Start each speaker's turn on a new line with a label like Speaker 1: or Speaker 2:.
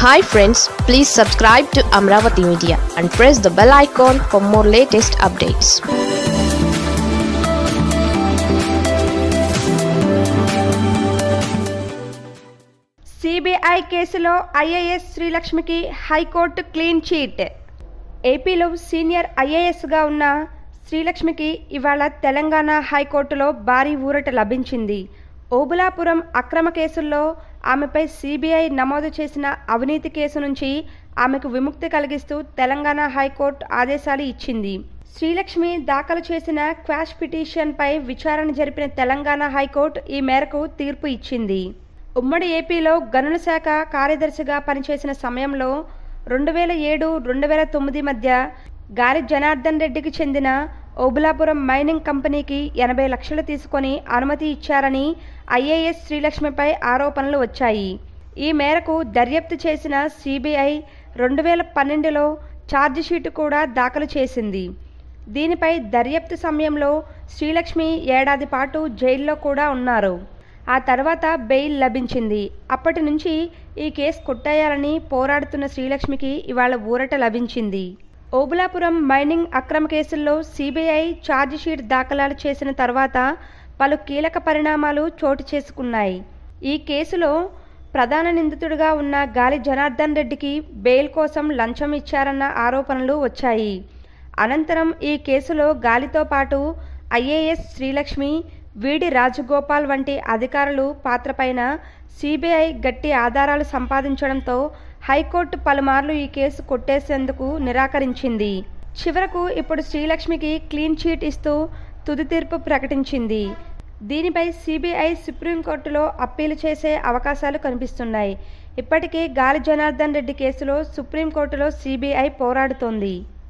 Speaker 1: hi friends please subscribe to Amaravati media and press the bell icon for more latest updates
Speaker 2: CBI కేసులో IAS శ్రీలక్ష్మికి high court clean cheat ఏపీలో senior ఐఏఎస్గా ఉన్న శ్రీలక్ష్మికి ఇవాళ తెలంగాణ హైకోర్టులో భారీ ఊరట లభించింది ఓబులాపురం అక్రమ కేసుల్లో ఆమెపై సిబిఐ నమోదు చేసిన అవినీతి కేసు నుంచి ఆమెకు విముక్తి కలిగిస్తూ తెలంగాణ హైకోర్టు ఆదేశాలు ఇచ్చింది శ్రీలక్ష్మి దాఖలు చేసిన క్వాష్ పిటిషన్పై విచారణ జరిపిన తెలంగాణ హైకోర్టు ఈ మేరకు తీర్పు ఇచ్చింది ఉమ్మడి ఏపీలో గనుల శాఖ కార్యదర్శిగా పనిచేసిన సమయంలో రెండు వేల ఏడు రెండు వేల తొమ్మిది మధ్య గాలి జనార్దన్ రెడ్డికి చెందిన ఓబులాపురం మైనింగ్ కంపెనీకి ఎనభై లక్షలు తీసుకొని అనుమతి ఇచ్చారని ఐఏఎస్ శ్రీలక్ష్మిపై ఆరోపణలు వచ్చాయి ఈ మేరకు దర్యాప్తు చేసిన సిబిఐ రెండు వేల పన్నెండులో ఛార్జిషీటు కూడా దాఖలు చేసింది దీనిపై దర్యాప్తు సమయంలో శ్రీలక్ష్మి ఏడాది పాటు జైల్లో కూడా ఉన్నారు ఆ తర్వాత బెయిల్ లభించింది అప్పటి నుంచి ఈ కేసు కొట్టేయాలని పోరాడుతున్న శ్రీలక్ష్మికి ఇవాళ ఊరట లభించింది ఓబులాపురం మైనింగ్ అక్రమ కేసుల్లో సిబిఐ ఛార్జిషీట్ దాఖలాలు చేసిన తర్వాత పలు కీలక పరిణామాలు చోటు చేసుకున్నాయి ఈ కేసులో ప్రధాన నిందితుడిగా ఉన్న గాలి జనార్దన్ రెడ్డికి బెయిల్ కోసం లంచం ఇచ్చారన్న ఆరోపణలు వచ్చాయి అనంతరం ఈ కేసులో గాలితో పాటు ఐఏఎస్ శ్రీలక్ష్మి వీడి రాజగోపాల్ వంటి అధికారులు పాత్రపైన సిబిఐ గట్టి ఆధారాలు సంపాదించడంతో హైకోర్టు పలుమార్లు ఈ కేసు కొట్టేసేందుకు నిరాకరించింది చివరకు ఇప్పుడు శ్రీలక్ష్మికి క్లీన్ చీట్ ఇస్తూ తుది తీర్పు ప్రకటించింది దీనిపై సిబిఐ సుప్రీంకోర్టులో అప్పీలు చేసే అవకాశాలు కనిపిస్తున్నాయి ఇప్పటికే గాలి జనార్దన్ రెడ్డి కేసులో సుప్రీంకోర్టులో సిబిఐ పోరాడుతోంది